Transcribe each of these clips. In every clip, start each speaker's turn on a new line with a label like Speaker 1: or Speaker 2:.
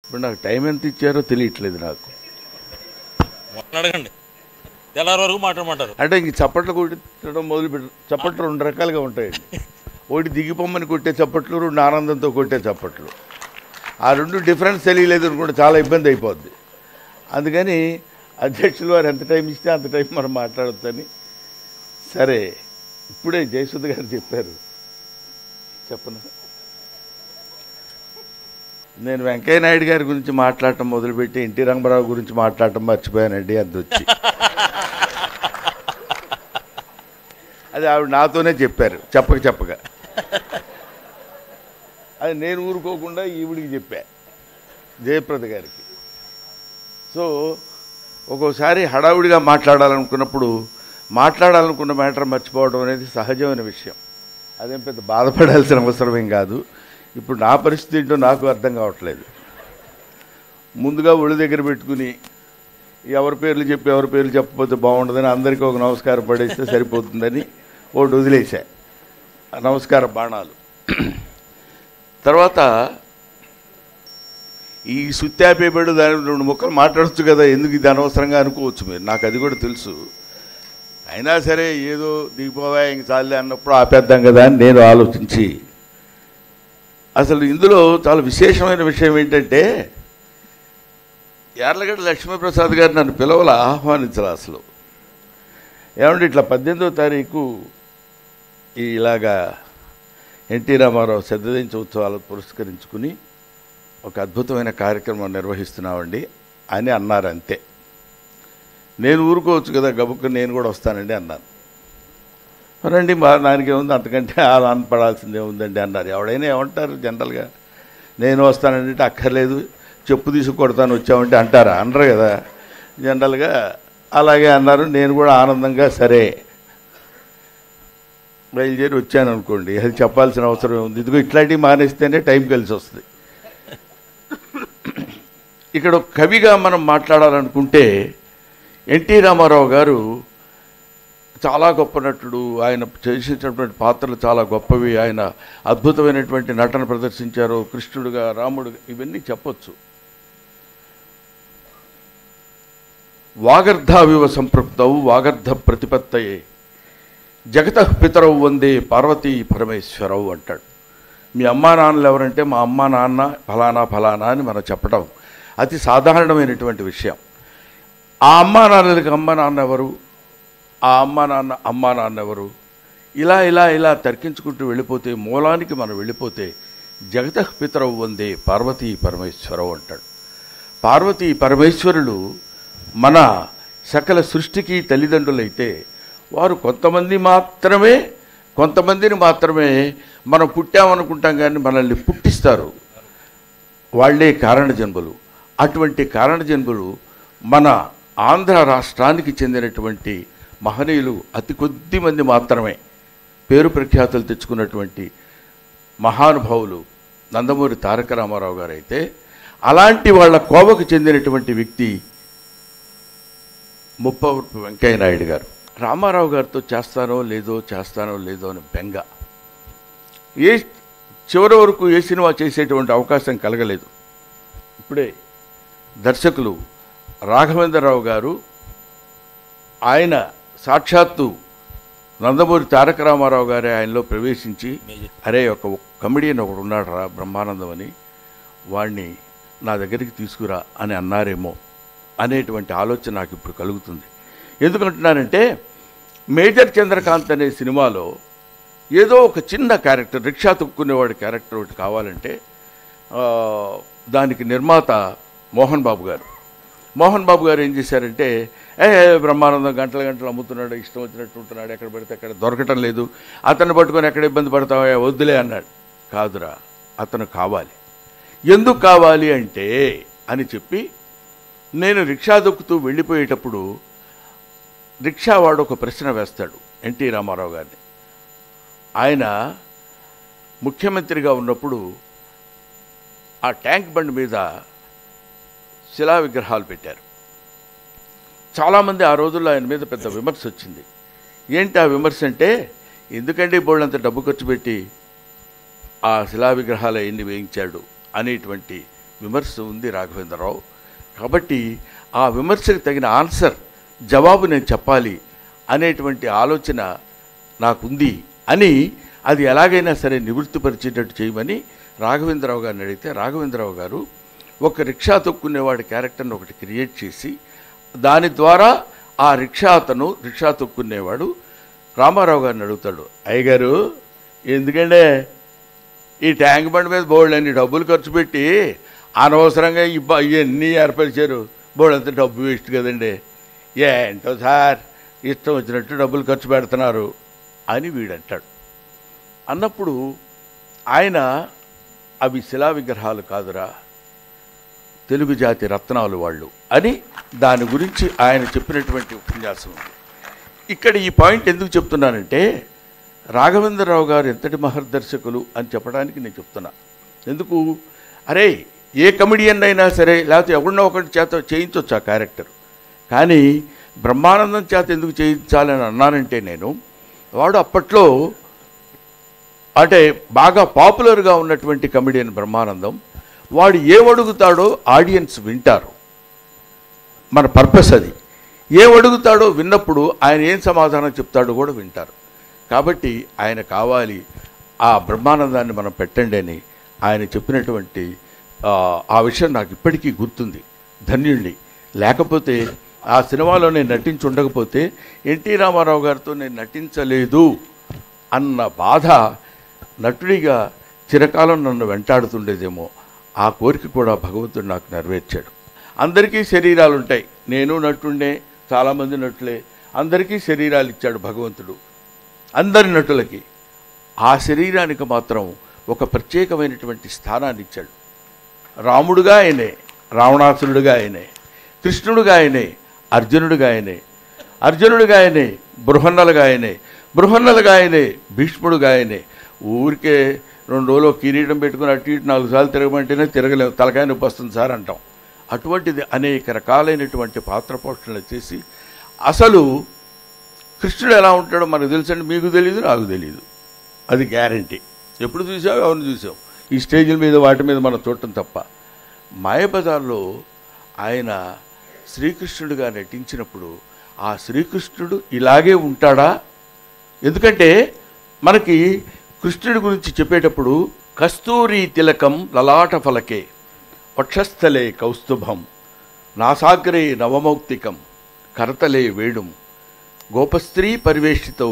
Speaker 1: ఇప్పుడు నాకు టైం ఎంత ఇచ్చారో తెలియట్లేదు నాకు
Speaker 2: మొన్న అడగండి తెల్లారి వరకు మాట్లాడమంటారు
Speaker 1: అంటే ఇంక చప్పట్లు కొట్టడం మొదలు పెట్ట చప్పట్లు రెండు రకాలుగా ఉంటాయండి ఒకటి దిగిపోమ్మని కొట్టే చప్పట్లు రెండు ఆనందంతో కొట్టే చప్పట్లు ఆ రెండు డిఫరెన్స్ తెలియలేదు అనుకుంటే చాలా ఇబ్బంది అయిపోద్ది అందుకని అధ్యక్షులు వారు ఎంత టైం ఇస్తే అంత టైం మనం మాట్లాడొచ్చని సరే ఇప్పుడే జయసుధ గారు చెప్పారు చెప్పను నేను వెంకయ్య నాయుడు గారి గురించి మాట్లాడటం మొదలుపెట్టి ఎన్టీ రంగరావు గురించి మాట్లాడటం మర్చిపోయానండి అది వచ్చి అది ఆవిడ నాతోనే చెప్పారు చెప్పక చెప్పక అది నేను ఊరుకోకుండా ఈవిడికి చెప్పా జయప్రద గారికి సో ఒక్కోసారి హడావుడిగా మాట్లాడాలనుకున్నప్పుడు మాట్లాడాలనుకున్న మ్యాటర్ మర్చిపోవడం అనేది సహజమైన విషయం అదేం పెద్ద బాధపడాల్సిన అవసరం ఏం కాదు ఇప్పుడు నా పరిస్థితి ఏంటో నాకు అర్థం కావట్లేదు ముందుగా ఒళ్ళు దగ్గర పెట్టుకుని ఎవరి పేర్లు చెప్పి ఎవరి పేర్లు చెప్పకపోతే బాగుండదని అందరికీ ఒక నమస్కారం పడేస్తే సరిపోతుందని ఒకటి వదిలేశా ఆ నమస్కార బాణాలు తర్వాత ఈ సుత్యాపేపేడు దాని రెండు ముక్కలు మాట్లాడచ్చు కదా ఎందుకు ఇది అనవసరంగా అనుకోవచ్చు మీరు నాకు అది కూడా తెలుసు అయినా సరే ఏదో దిగిపోవా ఇంక చాలే అన్నప్పుడు ఆపేద్దాం కదా అని నేను ఆలోచించి అసలు ఇందులో చాలా విశేషమైన విషయం ఏంటంటే యార్లగడ్డ లక్ష్మీప్రసాద్ గారు నన్ను పిలవల ఆహ్వానించాలి అసలు ఏమంటే ఇట్లా పద్దెనిమిదో తారీఖు ఈ ఇలాగా ఎన్టీ రామారావు శతదించ ఉత్సవాలు పురస్కరించుకుని ఒక అద్భుతమైన కార్యక్రమం నిర్వహిస్తున్నామండి అని అన్నారు అంతే నేను ఊరుకోవచ్చు కదా గబుక్కు నేను కూడా వస్తానండి అన్నాను రండి మా దానికి ఏముంది అంతకంటే అలా పడాల్సిందే ఉందండి అన్నారు ఎవడైనా ఏమంటారు జనరల్గా నేను వస్తానంటే అక్కర్లేదు చెప్పు తీసి కొడతాను వచ్చామంటే అంటారా అనరు కదా జనరల్గా అలాగే అన్నారు నేను కూడా ఆనందంగా సరే బయలుదేరి వచ్చాను అనుకోండి అది చెప్పాల్సిన అవసరం ఉంది ఇదిగో ఇట్లాంటివి మానేస్తేనే టైం కలిసి వస్తుంది ఇక్కడ ఒక కవిగా మనం మాట్లాడాలనుకుంటే ఎన్టీ రామారావు గారు చాలా గొప్ప నటుడు ఆయన చేసేటటువంటి పాత్రలు చాలా గొప్పవి ఆయన అద్భుతమైనటువంటి నటన ప్రదర్శించారు కృష్ణుడుగా రాముడుగా ఇవన్నీ చెప్పొచ్చు వాగర్ధావివ సంపృక్తవు వాగర్ధ ప్రతిపత్తయే జగత పితరవు వందే పార్వతీ పరమేశ్వరవు అంటాడు మీ అమ్మా నాన్నలు ఎవరంటే మా అమ్మా నాన్న ఫలానా ఫలానా అని మనం చెప్పడం అతి సాధారణమైనటువంటి విషయం ఆ అమ్మా నాన్నలకి అమ్మ నాన్న ఎవరు ఆ అమ్మా నాన్న అమ్మా నాన్న ఎవరు ఇలా ఇలా ఇలా తర్కించుకుంటూ వెళ్ళిపోతే మూలానికి మనం వెళ్ళిపోతే జగత పితరవు వందే పార్వతీ పరమేశ్వరవు అంటాడు పార్వతీ పరమేశ్వరులు మన సకల సృష్టికి తల్లిదండ్రులైతే వారు కొంతమంది మాత్రమే కొంతమందిని మాత్రమే మనం పుట్టామనుకుంటాం కానీ మనల్ని పుట్టిస్తారు వాళ్ళే కారణజన్మలు అటువంటి కారణజన్మలు మన ఆంధ్ర రాష్ట్రానికి చెందినటువంటి మహనీయులు అతి కొద్ది మంది మాత్రమే పేరు ప్రఖ్యాతులు తెచ్చుకున్నటువంటి మహానుభావులు నందమూరి తారక రామారావు గారు అయితే అలాంటి వాళ్ళ కోవకు చెందినటువంటి వ్యక్తి ముప్పవరపు వెంకయ్య నాయుడు గారు రామారావు గారితో చేస్తానో లేదో చేస్తానో లేదో అని బెంగ ఏ చివరి వరకు ఏ సినిమా చేసేటువంటి అవకాశం కలగలేదు ఇప్పుడే దర్శకులు రాఘవేంద్రరావు గారు ఆయన సాక్షాత్తు నందమూరి తారక రామారావు గారే ఆయనలో ప్రవేశించి అరే ఒక కమెడియన్ ఒకడు ఉన్నాడు రా బ్రహ్మానందం అని వాడిని నా దగ్గరికి తీసుకురా అని అన్నారేమో అనేటువంటి ఆలోచన నాకు ఇప్పుడు కలుగుతుంది ఎందుకంటున్నానంటే మేజర్ చంద్రకాంత్ అనే సినిమాలో ఏదో ఒక చిన్న క్యారెక్టర్ రిక్షా తొక్కునేవాడి క్యారెక్టర్ ఒకటి కావాలంటే ఆ, దానికి నిర్మాత మోహన్ బాబు గారు మోహన్ బాబు గారు ఏం చేశారంటే ఏ బ్రహ్మానందం గంటల గంటలు అమ్ముతున్నాడు ఇష్టం వచ్చినట్టు ఉంటున్నాడు ఎక్కడ పడితే అక్కడ దొరకటం లేదు అతన్ని పట్టుకొని ఎక్కడ ఇబ్బంది పడతావా వద్దులే అన్నాడు కాదురా అతను కావాలి ఎందుకు కావాలి అంటే అని చెప్పి నేను రిక్షా దొక్కుతూ వెళ్ళిపోయేటప్పుడు రిక్షా వాడు ఒక ప్రశ్న వేస్తాడు ఎన్టీ రామారావు గారిని ఆయన ముఖ్యమంత్రిగా ఉన్నప్పుడు ఆ ట్యాంక్ బండ్ మీద శిలా విగ్రహాలు పెట్టారు చాలామంది ఆ రోజుల్లో ఆయన మీద పెద్ద విమర్శ వచ్చింది ఏంటి ఆ విమర్శ అంటే ఎందుకంటే బోళ్ళంత డబ్బు ఖర్చు పెట్టి ఆ శిలా విగ్రహాలు ఎన్ని వేయించాడు అనేటువంటి విమర్శ ఉంది రాఘవేంద్రరావు కాబట్టి ఆ విమర్శకు తగిన ఆన్సర్ జవాబు నేను చెప్పాలి అనేటువంటి ఆలోచన నాకుంది అని అది ఎలాగైనా సరే నివృత్తిపరిచేటట్టు చేయమని రాఘవేంద్రరావు గారిని అడిగితే రాఘవేంద్రరావు గారు ఒక రిక్షా తొక్కునేవాడి క్యారెక్టర్ని ఒకటి క్రియేట్ చేసి దాని ద్వారా ఆ రిక్షా అతను రిక్షా తొక్కునేవాడు రామారావు గారిని అడుగుతాడు అయ్యగారు ఎందుకంటే ఈ ట్యాంక్ బండి మీద బోల్డ్ అన్ని డబ్బులు ఖర్చు పెట్టి అనవసరంగా ఇబ్బ ఇవన్నీ ఏర్పరిచారు బోల్డ్ అంత డబ్బు వేస్ట్ కదండి ఏంటో సార్ ఇష్టం వచ్చినట్టు డబ్బులు ఖర్చు పెడుతున్నారు అని వీడంటాడు అన్నప్పుడు ఆయన అవి శిలా విగ్రహాలు కాదురా తెలుగు జాతి రత్నాలు వాళ్ళు అని దాని గురించి ఆయన చెప్పినటువంటి ఉపన్యాసం ఉంది ఇక్కడ ఈ పాయింట్ ఎందుకు చెప్తున్నానంటే రాఘవేంద్రరావు గారు ఎంతటి మహర్దర్శకులు అని చెప్పడానికి నేను చెప్తున్నా ఎందుకు అరే ఏ కమిడియన్ అయినా సరే లేకపోతే ఎవరినో ఒకటి చేత చేయించవచ్చు ఆ క్యారెక్టర్ కానీ బ్రహ్మానందం చేత ఎందుకు చేయించాలని అన్నానంటే నేను వాడు అప్పట్లో అంటే బాగా పాపులర్గా ఉన్నటువంటి కమిడియన్ బ్రహ్మానందం వాడు ఏమడుగుతాడో ఆడియన్స్ వింటారు మన పర్పస్ అది ఏమడుగుతాడో విన్నప్పుడు ఆయన ఏం సమాధానం చెప్తాడో కూడా వింటారు కాబట్టి ఆయన కావాలి ఆ బ్రహ్మానందాన్ని మనం పెట్టండి అని ఆయన చెప్పినటువంటి ఆ, ఆ విషయం నాకు ఇప్పటికీ గుర్తుంది ధన్యుణ్ణి లేకపోతే ఆ సినిమాలో నేను నటించి ఉండకపోతే ఎన్టీ రామారావు గారితో నేను నటించలేదు అన్న బాధ నటుడిగా చిరకాలం నన్ను వెంటాడుతుండేదేమో ఆ కోరిక కూడా భగవంతుడు నాకు నెరవేర్చాడు అందరికీ శరీరాలు ఉంటాయి నేను నటుండే చాలామంది నటులే అందరికీ శరీరాలు ఇచ్చాడు భగవంతుడు అందరి నటులకి ఆ శరీరానికి మాత్రం ఒక ప్రత్యేకమైనటువంటి స్థానాన్ని ఇచ్చాడు రాముడుగా ఆయనే రావణాసురుడుగా ఆయనే కృష్ణుడుగా ఆయనే అర్జునుడుగా ఆయనే అర్జునుడుగా ఆయనే బృహన్నలుగా ఆయనే బృహన్నలుగా ఆయనే భీష్ముడుగా ఆయనే ఊరికే రెండు రోజులు ఒక కిరీటం పెట్టుకుని అటు ఇటు నాలుగు సార్లు తిరగమంటేనే తిరగలేము తలకాయ నొప్పి వస్తుంది సార్ అంటాం అటువంటిది అనేక రకాలైనటువంటి పాత్ర పోషణలు చేసి అసలు కృష్ణుడు ఎలా ఉంటాడో మనకు తెలుసండి మీకు తెలియదు నాకు తెలియదు అది గ్యారంటీ ఎప్పుడు చూసావు ఎవరిని చూసావు ఈ స్టేజ్ల మీద వాటి మీద మనం చూడటం తప్ప మాయబజార్లో ఆయన శ్రీకృష్ణుడిగా నటించినప్పుడు ఆ శ్రీకృష్ణుడు ఇలాగే ఉంటాడా ఎందుకంటే మనకి కృష్ణుడి గురించి చెప్పేటప్పుడు కస్తూరి తిలకం లలాట ఫలకే వక్షస్థలే కౌస్తుభం నాసాగ్రే నవమౌక్తికం కరతలే వేణుం గోపస్త్రీ పరివేషితో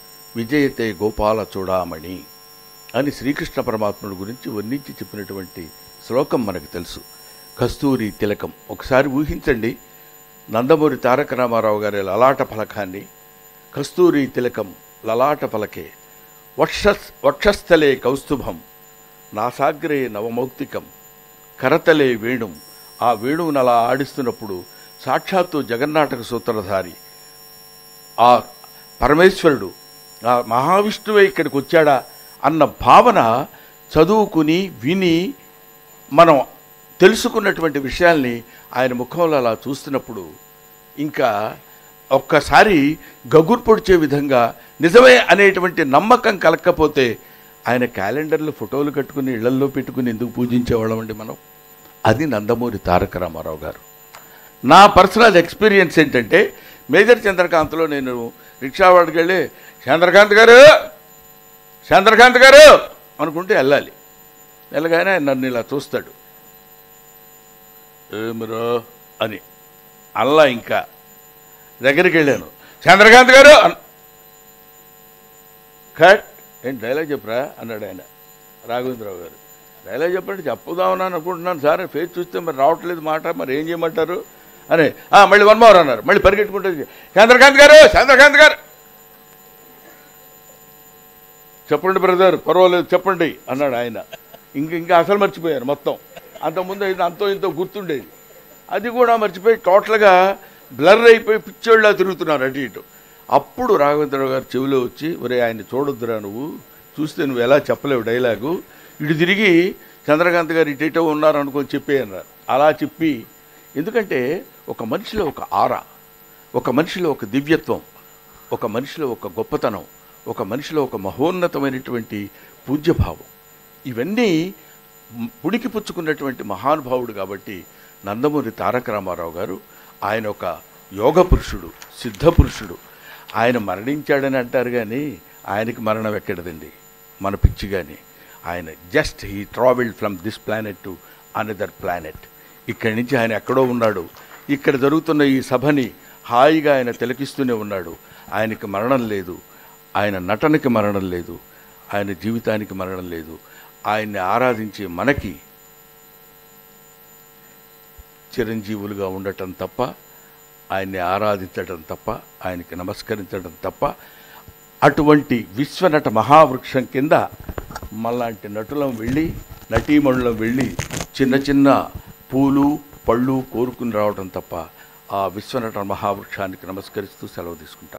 Speaker 1: విజయతే గోపాల చూడామణి అని శ్రీకృష్ణ పరమాత్ముడి గురించి వర్ణించి చెప్పినటువంటి శ్లోకం మనకు తెలుసు కస్తూరి తిలకం ఒకసారి ఊహించండి నందమూరి తారక రామారావు గారి లలాట ఫలకాన్ని కస్తూరి తిలకం లలాట ఫలకే వక్ష వక్షస్థలే కౌస్తుభం నాసాగ్రే నవమౌక్తికం కరతలే వేణుం ఆ వేణువును అలా ఆడిస్తున్నప్పుడు సాక్షాత్తు జగన్నాటక సూత్రధారి ఆ పరమేశ్వరుడు ఆ మహావిష్ణువే ఇక్కడికి వచ్చాడా అన్న భావన చదువుకుని విని మనం తెలుసుకున్నటువంటి విషయాల్ని ఆయన ముఖంలో అలా చూస్తున్నప్పుడు ఇంకా ఒక్కసారి గగురు పొడిచే విధంగా నిజమే అనేటువంటి నమ్మకం కలగకపోతే ఆయన క్యాలెండర్లో ఫోటోలు కట్టుకుని ఇళ్లల్లో పెట్టుకుని ఎందుకు పూజించేవాళ్ళమండి మనం అది నందమూరి తారక రామారావు గారు నా పర్సనల్ ఎక్స్పీరియన్స్ ఏంటంటే మేజర్ చంద్రకాంత్లో నేను రిక్షా వాడికి వెళ్ళి చంద్రకాంత్ గారు చంద్రకాంత్ గారు అనుకుంటే వెళ్ళాలి వెళ్ళగానే ఆయన నన్ను ఇలా చూస్తాడు ఏమిరో అని అల్లా ఇంకా దగ్గరికి వెళ్ళాను చంద్రకాంత్ గారు అన్- కట్ ఏంటి డైలాగ్ చెప్పరా అన్నాడు ఆయన రాఘవేంద్రరావు గారు డైలాగ్ చెప్పండి చెప్పుదామని అనుకుంటున్నాను సార్ ఫేస్ చూస్తే మరి రావట్లేదు మాట మరి ఏం చేయమంటారు అని "ఆ, మళ్ళీ వన్ మోర్ అన్నారు మళ్ళీ పరిగెట్టుకుంటే చంద్రకాంత్ గారు చంద్రకాంత్ గారు చెప్పండి బ్రదర్ పర్వాలేదు చెప్పండి అన్నాడు ఆయన ఇంక ఇంకా అసలు మర్చిపోయారు మొత్తం అంతకుముందు అయితే అంతో ఇంతో గుర్తుండేది అది కూడా మర్చిపోయి టోటల్గా బ్లర్ అయిపోయి పిచ్చోళ్ళ తిరుగుతున్నారు అటు ఇటు అప్పుడు రాఘవేంద్రరావు గారు చెవిలో వచ్చి ఒరే ఆయన చూడొద్దురా నువ్వు చూస్తే నువ్వు ఎలా చెప్పలేవు డైలాగు ఇటు తిరిగి చంద్రకాంత్ గారు ఇటు ఇటో ఉన్నారు అనుకొని చెప్పే అన్నారు అలా చెప్పి ఎందుకంటే ఒక మనిషిలో ఒక ఆరా ఒక మనిషిలో ఒక దివ్యత్వం ఒక మనిషిలో ఒక గొప్పతనం ఒక మనిషిలో ఒక మహోన్నతమైనటువంటి పూజ్యభావం ఇవన్నీ పుడికి పుచ్చుకున్నటువంటి మహానుభావుడు కాబట్టి నందమూరి తారక రామారావు గారు ఆయన ఒక యోగ పురుషుడు సిద్ధ పురుషుడు ఆయన మరణించాడని అంటారు కానీ ఆయనకి మరణం ఎక్కడదండి మన పిచ్చి కానీ ఆయన just he travelled from this planet to another planet ఇక్కడి నుంచి ఆయన ఎక్కడో ఉన్నాడు ఇక్కడ జరుగుతున్న ఈ సభని హాయిగా ఆయన తిలకిస్తూనే ఉన్నాడు ఆయనకి మరణం లేదు ఆయన నటనకి మరణం లేదు ఆయన జీవితానికి మరణం లేదు ఆయన్ని ఆరాధించే మనకి చిరంజీవులుగా ఉండటం తప్ప ఆయన్ని ఆరాధించడం తప్ప ఆయనకి నమస్కరించడం తప్ప అటువంటి విశ్వనట మహావృక్షం కింద మళ్ళాంటి నటులం వెళ్ళి నటీమణులం వెళ్ళి చిన్న చిన్న పూలు పళ్ళు కోరుకుని రావడం తప్ప ఆ విశ్వనట మహావృక్షానికి నమస్కరిస్తూ సెలవు తీసుకుంటాం